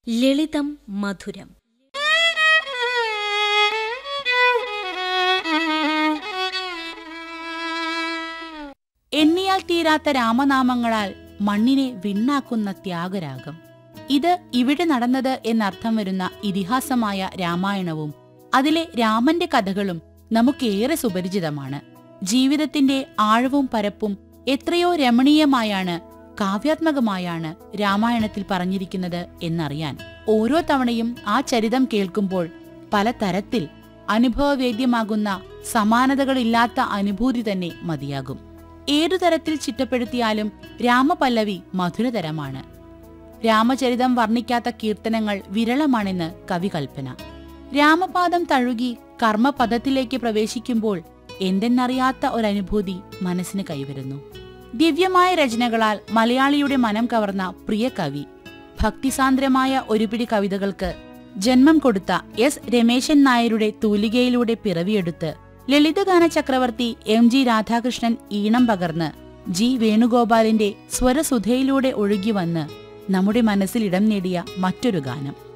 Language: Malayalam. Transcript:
ലളിതം മധുരം എണ്ണിയാൽ തീരാത്ത രാമനാമങ്ങളാൽ മണ്ണിനെ വിണ്ണാക്കുന്ന ത്യാഗരാഗം ഇത് ഇവിടെ നടന്നത് എന്നർത്ഥം വരുന്ന ഇതിഹാസമായ രാമായണവും അതിലെ രാമന്റെ കഥകളും നമുക്കേറെ സുപരിചിതമാണ് ജീവിതത്തിന്റെ ആഴവും പരപ്പും എത്രയോ രമണീയമായാണ് കാവ്യാത്മകമായാണ് രാമായണത്തിൽ പറഞ്ഞിരിക്കുന്നത് എന്നറിയാൻ ഓരോ തവണയും ആ ചരിതം കേൾക്കുമ്പോൾ പല തരത്തിൽ അനുഭവവേദ്യമാകുന്ന സമാനതകളില്ലാത്ത അനുഭൂതി തന്നെ മതിയാകും ഏതു തരത്തിൽ ചിട്ടപ്പെടുത്തിയാലും രാമപല്ലവി മധുരതരമാണ് രാമചരിതം വർണ്ണിക്കാത്ത കീർത്തനങ്ങൾ വിരളമാണെന്ന് കവി കൽപ്പന രാമപാദം തഴുകി കർമ്മപദത്തിലേക്ക് പ്രവേശിക്കുമ്പോൾ എന്തെന്നറിയാത്ത ഒരനുഭൂതി മനസ്സിന് കൈവരുന്നു ദിവ്യമായ രചനകളാൽ മലയാളിയുടെ മനം കവർന്ന പ്രിയ കവി ഭക്തിസാന്ദ്രമായ ഒരുപിടി കവിതകൾക്ക് ജന്മം കൊടുത്ത എസ് രമേശൻ നായരുടെ തൂലികയിലൂടെ പിറവിയെടുത്ത് ലളിതഗാന ചക്രവർത്തി എം ജി രാധാകൃഷ്ണൻ ഈണം പകർന്ന് ജി വേണുഗോപാലിന്റെ സ്വരസുധയിലൂടെ ഒഴുകി വന്ന് നമ്മുടെ മനസ്സിൽ ഇടം നേടിയ മറ്റൊരു ഗാനം